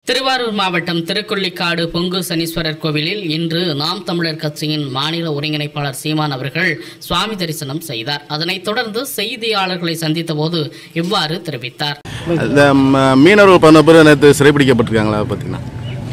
திருவாரூர் மாவட்டம் திருக்கொள்ளிக்காடு பொங்கு சனீஸ்வரர் கோவிலில் இன்று நாம் தமிழர் கட்சியின் மாநில ஒருங்கிணைப்பாளர் சீமான் அவர்கள் சுவாமி தரிசனம் செய்தார் அதனைத் தொடர்ந்து செய்தியாளர்களை சந்தித்த போது இவ்வாறு தெரிவித்தார் இந்த ம- மீனவர்கள் பதினொரு பேர் நேற்று சிறைப்பிடிக்கப்பட்டிருக்காங்களா அதை பற்றினா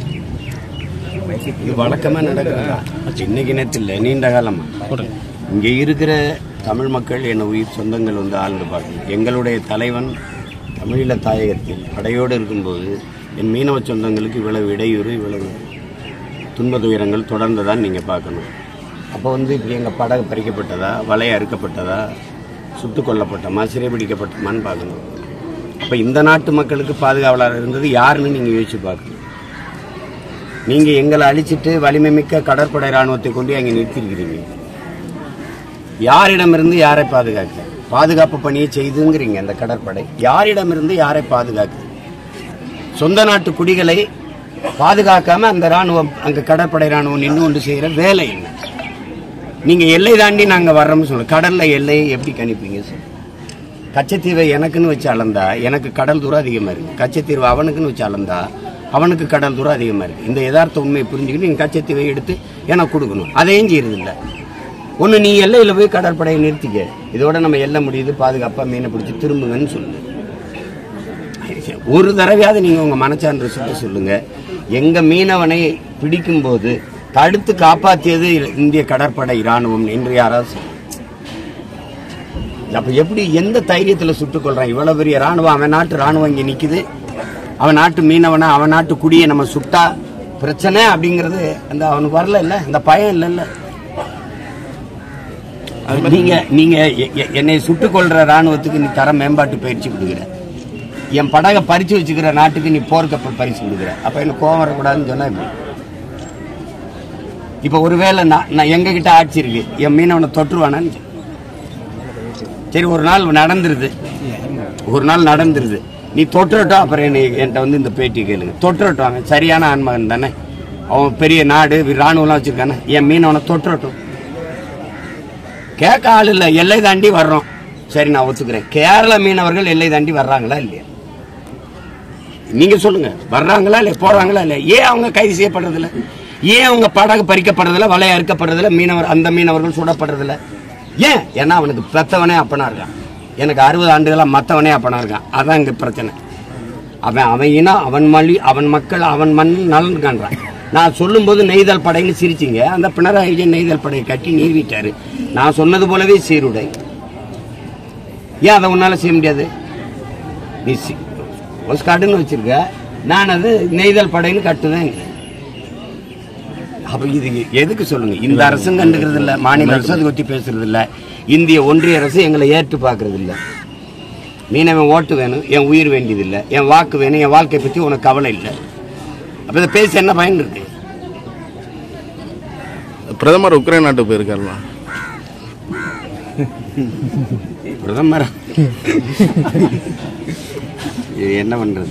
இது வழக்கமாக நடக்கிறதா இன்னைக்கு நேரத்தில் இல்லை நீண்ட காலமாக இங்கே இருக்கிற தமிழ் மக்கள் என் உயிர் சொந்தங்கள் வந்து ஆழ்ந்து பார்க்கணும் எங்களுடைய தலைவன் தமிழீழ தாயகத்தில் படையோடு இருக்கும்போது என் மீனவ சொந்தங்களுக்கு இவ்வளவு இடையூறு இவ்வளவு துன்ப துயரங்கள் தொடர்ந்ததான் நீங்கள் பார்க்கணும் அப்போ வந்து இப்படி எங்கள் படகு பறிக்கப்பட்டதா வலை அறுக்கப்பட்டதா சுட்டுக் கொல்லப்பட்டோமா சிறைபிடிக்கப்பட்டோமான்னு பார்க்கணும் அப்போ இந்த நாட்டு மக்களுக்கு பாதுகாவலர் இருந்தது யாருன்னு நீங்கள் யோசிச்சு பார்க்கணும் நீங்க எங்களை அழிச்சிட்டு வலிமை மிக்க கடற்படை ராணுவத்தை கொண்டு அங்கே நிறுத்திருக்கிறீங்க யாரிடமிருந்து யாரை பாதுகாக்க பாதுகாப்பு பணியை செய்துங்கிறீங்க அந்த கடற்படை யாரிடமிருந்து யாரை பாதுகாக்குது சொந்த நாட்டு குடிகளை பாதுகாக்காம அந்த ராணுவம் அங்க கடற்படை ராணுவம் நின்று கொண்டு செய்யற வேலை என்ன நீங்க எல்லை தாண்டி நாங்க வர்றோம்னு சொல்லுங்க கடல்ல எல்லையை எப்படி கணிப்பீங்க சார் கச்சத்தீவை எனக்குன்னு வச்சு அளந்தா எனக்கு கடல் தூரம் அதிகமாக இருக்கு கச்சத்தீவு அவனுக்குன்னு வச்சு அளந்தா அவனுக்கு கடல் தூரம் அதிகமாக இருக்கு இந்த யதார்த்த உண்மையை புரிஞ்சுக்கிட்டு நீங்கள் கச்சத்தீவை எடுத்து எனக்கு கொடுக்கணும் அதையும் செய்யறதில்ல ஒன்று நீ எல்லையில் போய் கடற்படையை நிறுத்திக்க இதோட நம்ம எல்லை முடியுது பாதுகாப்பாக மீனை பிடிச்சி திரும்புங்கன்னு சொல்லு ஒரு தடவையாவது நீங்கள் உங்கள் மனச்சான்று சுட்டு சொல்லுங்க எங்கள் மீனவனை பிடிக்கும்போது தடுத்து காப்பாற்றியது இந்திய கடற்படை இராணுவம் என்று யாராவது சொல்லுங்க. அப்ப எப்படி எந்த தைரியத்துல சுட்டுக் கொள்றான் இவ்வளவு பெரிய ராணுவம் அவன் நாட்டு ராணுவம் இங்க நிக்குது அவன் நாட்டு மீனவனை அவன் நாட்டு குடியை நம்ம சுட்டா பிரச்சனை அப்படிங்கிறது அந்த அவனுக்கு வரல இல்ல அந்த பயம் இல்லைல்ல நீங்க நீங்க எ- எ- என்னை சுட்டுக் கொள்ற ராணுவத்துக்கு நீ தர மேம்பாட்டு பயிற்சி கொடுக்குற என் படகை பறிச்சு வச்சுக்கிற நாட்டுக்கு நீ போர்க்கப்பல் பரிசு கொடுக்குற அப்ப எனக்கு கோவம் வரக்கூடாதுன்னு சொன்னா எப்படி இப்ப ஒருவேளை நான் நான் எங்க கிட்ட ஆட்சி இருக்கு என் மீனவனை தொற்றுவானான்னு சொல்லு. சரி ஒரு நாள் நடந்துருது ஒரு நாள் நடந்துருது நீ தொற்றுட்டோம் அப்புறம் என்னை என்கிட்ட வந்து இந்த பேட்டி கேளுங்க தொற்றுட்டோம் அவன் சரியான ஆன்மகன் தானே அவன் பெரிய நாடு ராணுவம்லாம் வச்சிருக்கானே என் மீனவனை தொற்றுட்டோம் கேட்க ஆள் இல்லை எல்லை தாண்டி வர்றோம் சரி நான் ஒத்துக்கிறேன் கேரள மீனவர்கள் எல்லை தாண்டி வர்றாங்களா இல்லையா நீங்க சொல்லுங்க வர்றாங்களா இல்லையா போறாங்களா இல்லையா ஏன் அவங்க கைது செய்யப்படுறதில்ல ஏன் அவங்க படகு பறிக்கப்படுறதில்ல வலை அறுக்கப்படுறதில்ல மீனவர் அந்த மீனவர்கள் சுடப்படுறதில்ல ஏன் ஏன்னா அவனுக்கு பெத்தவனே அப்பனா இருக்கான் எனக்கு அறுபது ஆண்டுகளா மத்தவனே அப்பனா இருக்கான் அதான் இங்க பிரச்சனை அவன் அவன் இனம் அவன் மொழி அவன் மக்கள் அவன் மண் நலன் காண்றான் நான் சொல்லும்போது நெய்தல் படைன்னு சிரிச்சிங்க அந்த பினராயி விஜயன் நெய்தல் படையை கட்டி நீர்விட்டாரு நான் சொன்னது போலவே சீருடை ஏன் அதை உன்னால செய்ய முடியாது நீ கார்டுன்னு வச்சிருக்க நான் அது நெய்தல் படைன்னு கட்டுவேன் அப்ப இது எதுக்கு சொல்லுங்க இந்த அரசும் கண்டுக்கிறது இல்ல மாநில அரசு அதை பத்தி பேசுறது இல்ல இந்திய ஒன்றிய அரசு எங்களை ஏற்று பார்க்கறது இல்ல மீனவன் ஓட்டு வேணும் என் உயிர் வேண்டியது இல்ல என் வாக்கு வேணும் என் வாழ்க்கை பத்தி உனக்கு கவலை இல்லை அப்ப இதை பேசி என்ன பயன் இருக்கு பிரதமர் உக்ரைன் நாட்டுக்கு போயிருக்காருமா பிரதமர் இது என்ன பண்றது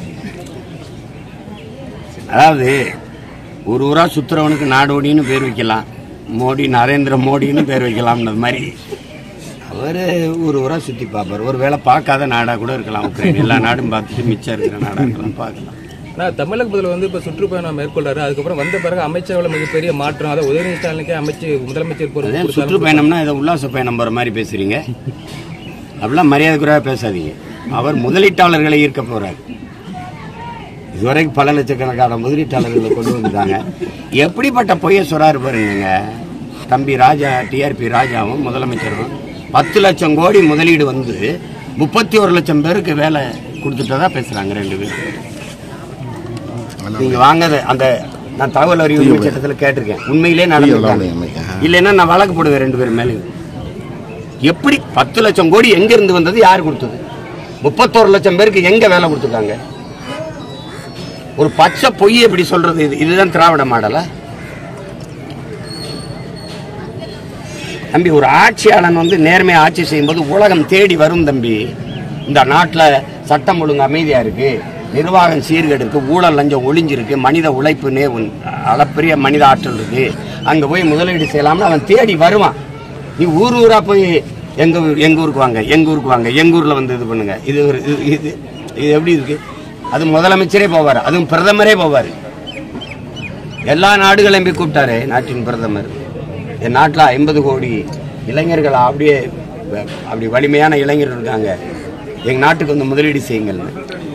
அதாவது ஒரு ஊரா சுத்துறவனுக்கு நாடோடின்னு பேர் வைக்கலாம் மோடி நரேந்திர மோடின்னு பேர் வைக்கலாம்னது மாதிரி அவர் ஒரு ஊரா சுத்தி பார்ப்பார் ஒரு வேளை பார்க்காத நாடா கூட இருக்கலாம் உக்ரைன் எல்லா நாடும் பார்த்துட்டு மிச்சம் இருக்கிற நாடா இருக்கலாம் பார்க்கலாம் ஆனால் தமிழக முதல்வர் வந்து இப்போ சுற்றுப்பயணம் மேற்கொள்றாரு அதுக்கப்புறம் வந்த பிறகு அமைச்சரவையில் மிகப்பெரிய மாற்றம் அதாவது உதயநிதி ஸ்டாலினுக்கே அமைச்சு முதலமைச்சர் பொறுப்பு அதே கொடுத்தாலும் சுற்றுப்பயணம்னா இதை உல்லாச பயணம் போற மாதிரி பேசுறீங்க அப்படிலாம் மரியாதை குறைவா பேசாதீங்க அவர் முதலீட்டாளர்களை ஈர்க்க போறார் இதுவரைக்கும் பல லட்சக்கணக்கான முதலீட்டாளர்களை கொண்டு வந்துட்டாங்க எப்படிப்பட்ட பொய்ய சொல்றாரு பாருங்க தம்பி ராஜா டிஆர்பி ராஜாவும் முதலமைச்சரும் பத்து லட்சம் கோடி முதலீடு வந்து முப்பத்தி ஒரு லட்சம் பேருக்கு வேலை கொடுத்துட்டதா பேசுறாங்க ரெண்டு பேரும் நீங்க வாங்காத அந்த நான் தகவல் அறிவு சட்டத்துல கேட்டிருக்கேன் உண்மையிலே நடந்திருக்காங்க இல்லைன்னா நான் வழக்கு போடுவேன் ரெண்டு பேரும் மேலே எப்படி பத்து லட்சம் கோடி எங்க இருந்து வந்தது யார் கொடுத்தது முப்பத்தோரு லட்சம் பேருக்கு எங்க வேலை கொடுத்துருக்காங்க ஒரு பச்சை பொய் எப்படி சொல்றது இது இதுதான் திராவிட மாடலா தம்பி ஒரு ஆட்சியாளன் வந்து நேர்மையா ஆட்சி செய்யும்போது உலகம் தேடி வரும் தம்பி இந்த நாட்டில் சட்டம் ஒழுங்கு அமைதியா இருக்கு நிர்வாகம் சீர்கெடுக்கு ஊழல் லஞ்சம் ஒளிஞ்சிருக்கு மனித உழைப்பு நே உன் அளப்பரிய மனித ஆற்றல் இருக்கு அங்க போய் முதலீடு செய்யலாம்னு அவன் தேடி வருவான் நீ ஊர் ஊரா போய் எங்க ஊர் எங்க ஊருக்கு வாங்க எங்க ஊருக்கு வாங்க எங்க ஊர்ல வந்து இது பண்ணுங்க இது ஒரு இது இது இது எப்படி இருக்கு அது முதலமைச்சரே போவார் அதுவும் பிரதமரே போவார் எல்லா நாடுகளையும் போய் கூப்பிட்டாரு நாட்டின் பிரதமர் என் நாட்டில் ஐம்பது கோடி இளைஞர்கள் அப்படியே வ- அப்படி வலிமையான இளைஞர்கள் இருக்காங்க எங்கள் நாட்டுக்கு வந்து முதலீடு செய்யுங்கள்னு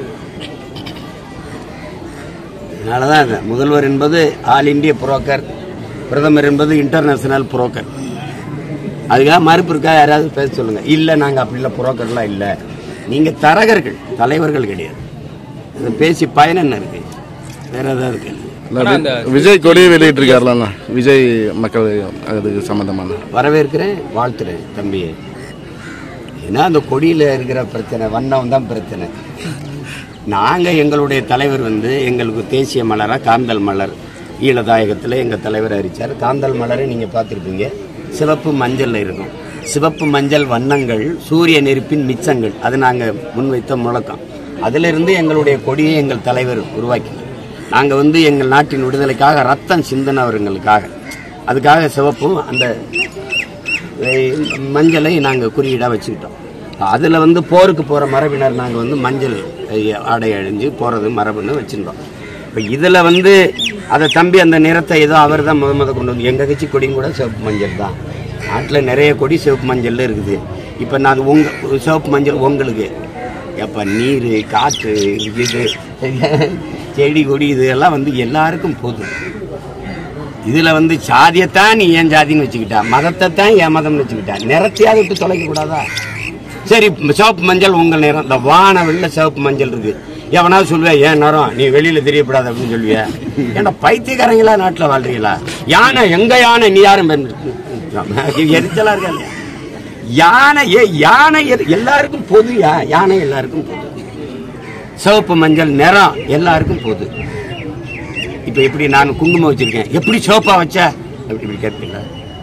அதனால தான் இது. முதல்வர் என்பது ஆல் இந்திய புரோக்கர் பிரதமர் என்பது இன்டர்நேஷனல் புரோக்கர் அதுக்காக மறுப்பு இருக்கா யாராவது பேச சொல்லுங்க இல்லை நாங்கள் அப்படி இல்லை புரோக்கர்லாம் இல்லை நீங்கள் தரகர்கள் தலைவர்கள் கிடையாது இதை பேசி பயன் என்ன இருக்கு வேற ஏதாவது கேள்வி இல்ல, வி- விஜய் கொடி வெளியிட்டிருக்காருல விஜய் மக்கள் அதுக்கு சம்பந்தமான வரவேற்கிறேன் வாழ்த்துறேன் தம்பியை ஏன்னா அந்த கொடியில் இருக்கிற பிரச்சனை வண்ணம் தான் பிரச்சனை நாங்கள் எங்களுடைய தலைவர் வந்து எங்களுக்கு தேசிய மலராக காந்தல் மலர் ஈழதாயகத்தில் எங்கள் தலைவர் அறிச்சார் காந்தல் மலரை நீங்கள் பார்த்துருப்பீங்க சிவப்பு மஞ்சளில் இருக்கும் சிவப்பு மஞ்சள் வண்ணங்கள் சூரிய நெருப்பின் மிச்சங்கள் அது நாங்கள் முன்வைத்த முழக்கம் அதிலிருந்து எங்களுடைய கொடியை எங்கள் தலைவர் உருவாக்கினார் நாங்கள் வந்து எங்கள் நாட்டின் விடுதலைக்காக ரத்தம் சிந்தினவர்களுக்காக அதுக்காக சிவப்பும் அந்த அஹ் மஞ்சளை நாங்கள் குறியீடாக வச்சுக்கிட்டோம் அதில் வந்து போருக்கு போகிற மரபினர் நாங்கள் வந்து மஞ்சள் அஹ், ஆடை அழிஞ்சு போகிறது மரபுன்னு வச்சுருந்தோம் இப்போ இதில் வந்து அதை தம்பி அந்த நிறத்தை ஏதோ அவர் தான் முத முத கொண்டு வந்து எங்கள் கட்சி கொடியும் கூட சிவப்பு மஞ்சள் தான் நாட்டில் நிறைய கொடி சிவப்பு மஞ்சள்ல இருக்குது இப்போ நான் அது உங்க சிவப்பு மஞ்சள் உங்களுக்கு எப்போ நீர் காற்று இது செடி கொடி இதெல்லாம் வந்து எல்லாருக்கும் பொது இதுல வந்து சாதியத்தான் நீ ஏன் ஜாதின்னு வச்சுக்கிட்டா மதத்தை தான் ஏன் மதம்னு வச்சுக்கிட்டா நிறத்தையாவது விட்டு தொலைக்க கூடாதா சரி சிவப்பு மஞ்சள் உங்கள் நிறம் இந்த வான வெள்ள சிவப்பு மஞ்சள் இருக்கு எவனாவது சொல்லுவா ஏன் நிறம் நீ வெளியில தெரியப்படாது அப்படின்னு சொல்லுவியா ஏன்னா பைத்தியக்காரங்களா நாட்டுல வாழ்றீங்களா யானை எங்க யானை நீ யாரும் பெண் எரிச்சலா இருக்கா இல்லையா யானை ஏ யானை எது- எல்லாருக்கும் பொது யா- யானை எல்லாருக்கும் பொது சிவப்பு மஞ்சள் நிறம் எல்லாருக்கும் பொது இப்ப எப்படி நான் குங்குமம் வச்சிருக்கேன் எப்படி சோப்பா வச்ச அப்படி இப்படி கேட்பீங்களா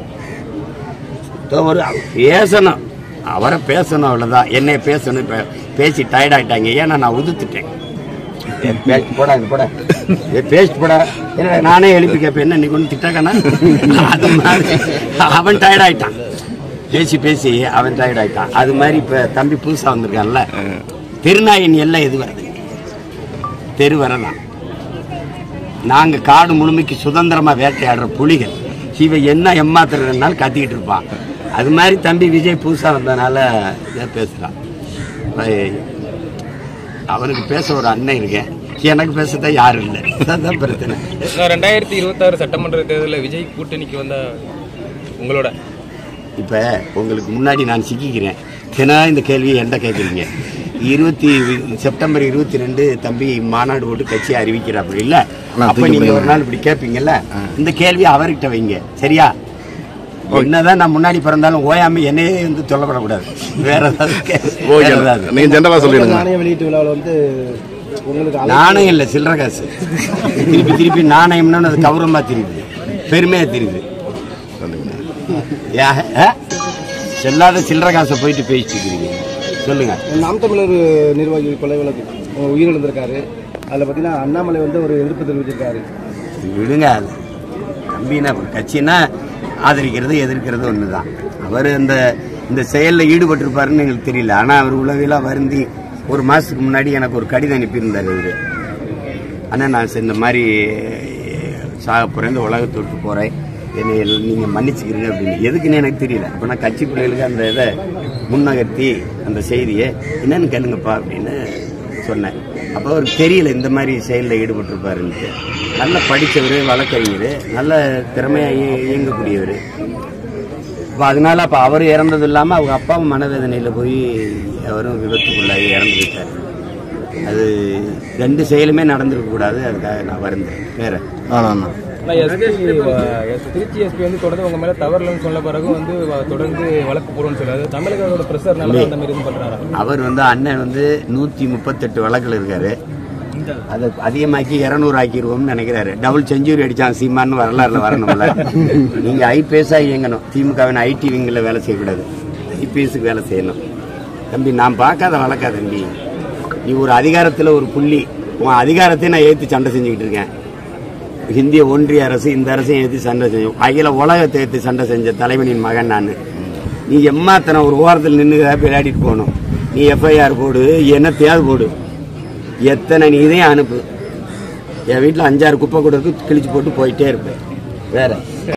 இதோ ஒரு பேசணும் அவரை பேசணும் அவ்வளவுதான் என்னை பேசணும் இப்ப பேசி டயர்ட் ஆயிட்டாங்க ஏன்னா நான் உதுத்துட்டேன் ஏ, பேஸ்ட் போடா இங்க போடா ஏ பேஸ்ட் போடா என்ன நானே எழுப்பி கேட்பேன் என்ன நீ கொண்டு திட்டாக்கண்ணா அது மாதிரி அவன் டயர்ட் ஆயிட்டான் பேசி பேசி அவன் டயர்ட் ஆயிட்டான் அது மாதிரி இப்ப தம்பி புதுசா வந்திருக்கான்ல திருநாயின் எல்லை எது வருது தெரு வரலாம் நாங்க காடு முழுமைக்கு சுதந்திரமா வேட்டையாடுற புலிகள் இவன் என்ன ஏமாத்துறதுனால கத்திக்கிட்டு இருப்பான் அது மாதிரி தம்பி விஜய் புதுசா வந்ததுனால இதை பேசுறான் ஐ- அவனுக்கு பேச ஒரு அண்ணன் இருக்கேன் எனக்கு பேசத்தான் யாரும் இல்லை அதான் பிரச்சனை நான் ரெண்டாயிரத்தி இருபத்தாறு சட்டமன்ற தேர்தலில் விஜய் கூட்டணிக்கு வந்த உங்களோட இப்ப உங்களுக்கு முன்னாடி நான் சிக்கிக்கிறேன் தினம் இந்த கேள்வியை என்கிட்ட கேட்குறீங்க இருபத்தி செப்டம்பர் இருபத்தி ரெண்டு தம்பி மாநாடு போட்டு கட்சி அறிவிக்கிறாப்புல இல்ல நான் அப்ப நீங்க ஒரு நாள் இப்படி கேட்பீங்கல்ல இந்த கேள்வி அவர்கிட்ட வைங்க சரியா என்னதான் நான் முன்னாடி பிறந்தாலும் ஓயாம என்னையே வந்து சொல்லப்படக்கூடாது வேற ஏதாவது கே- வேற ஏதாவது நீங்க ஜென்ரலா சொல்லிடுங்க நாணய வெளியீட்டு விழாவில் வந்து உங்களுக்கு அழை- நாணயம் இல்ல சில்லற காசு திருப்பி திருப்பி நாணயம்னு அது கௌரவமா தெரியுது பெருமையா தெரியுது ஏன், ஆ? செல்லாத சில்லற காசை போயிட்டு பேசிட்டு இருக்கிறீங்க சொல்லுங்க நாம் தமிழர் நிர்வாகி கொலை வழக்கு அவர் உயிரிழந்திருக்காரு அதில் பார்த்தீங்கன்னா அண்ணாமலை வந்து ஒரு எதிர்ப்பு தெரிவிச்சிருக்காரு விடுங்க அது தம்பினா கட்சினா ஆதரிக்கிறது எதிர்க்கிறது ஒண்ணுதான் அவர் அந்த இந்த செயலில் ஈடுபட்டிருப்பாருன்னு எங்களுக்கு தெரியல ஆனா அவர் உளவிலாம் வருந்தி ஒரு மாசத்துக்கு முன்னாடி எனக்கு ஒரு கடிதம் அனுப்பியிருந்தார் இவரு அண்ணா நான் சரி இந்த மாதிரி சாக போறேன் இந்த உலகத்தை விட்டு போறேன் என்னை எல்லாம் நீங்க மன்னிச்சுக்கிறீங்க அப்படின்னு எதுக்குன்னு எனக்கு தெரியல அப்ப நான் கட்சி பிள்ளைகளுக்கு அந்த இதை முன்னகர்த்தி அந்த செய்தியை என்னன்னு கேளுங்கப்பா அப்படின்னு சொன்னேன் அப்போ அவருக்கு தெரியல இந்த மாதிரி செயலில் ஈடுபட்டிருப்பாருன்ட்டு நல்ல படித்தவர் வழக்கறிஞர் நல்ல திறமையா இய- இயங்கக்கூடியவர் அப்போ அதனால அப்போ அவர் இறந்தது இல்லாமல் அவங்க அப்பாவும் மனவேதனையில் போய் அவரும் விபத்துக்குள்ளாகி இறந்து போயிட்டார் அது ரெண்டு செயலுமே நடந்திருக்க கூடாது அதுக்காக நான் வருந்தேன் வேற ஆனா அண்ணா ஆனால் எஸ்பி திருச்சி எஸ்பி வந்து தொடர்ந்து உங்க மேல தவறுலன்னு சொன்ன பிறகு வந்து வ- தொடர்ந்து வழக்கு போடுவோம்னு சொல்லாது தமிழகத்தோட பிரஷர்னால அந்த மாதிரி இது பண்றாரா அவர் வந்து அண்ணன் வந்து நூற்றி முப்பத்தெட்டு வழக்கில் இருக்காரு அதை அதிகமாக்கி இரநூறு ஆக்கிடுவோம்னு நினைக்கிறாரு டபுள் செஞ்சுரி அடிச்சான் சீமான்னு வரலாறுல வரணும்ல நீங்க ஐபிஎஸ்ஸா இயங்கணும் திமுகவின் ஐடி விங்கில் வேலை செய்யக்கூடாது ஐபிஎஸ்க்கு வேலை செய்யணும் தம்பி நான் பார்க்காத வழக்கா தம்பி நீ ஒரு அதிகாரத்தில் ஒரு புள்ளி உன் அதிகாரத்தை நான் ஏற்று சண்டை செஞ்சுக்கிட்டு இருக்கேன் இந்திய ஒன்றிய அரசு இந்த அரசையும் ஏற்றி சண்டை செஞ்சோம் அகில உலகத்தை ஏற்றி சண்டை செஞ்ச தலைவனின் மகன் நான் நீ எம்மாத்தனை ஒரு ஓரத்தில் நின்று விளையாடிட்டு போகணும் நீ எஃப்ஐஆர் போடு என்னத்தையாவது போடு எத்தனை நீ இதையும் அனுப்பு என் வீட்டில் அஞ்சாறு குப்பை கூட இருக்கு கிழிச்சு போட்டு போயிட்டே இருப்பேன் வேற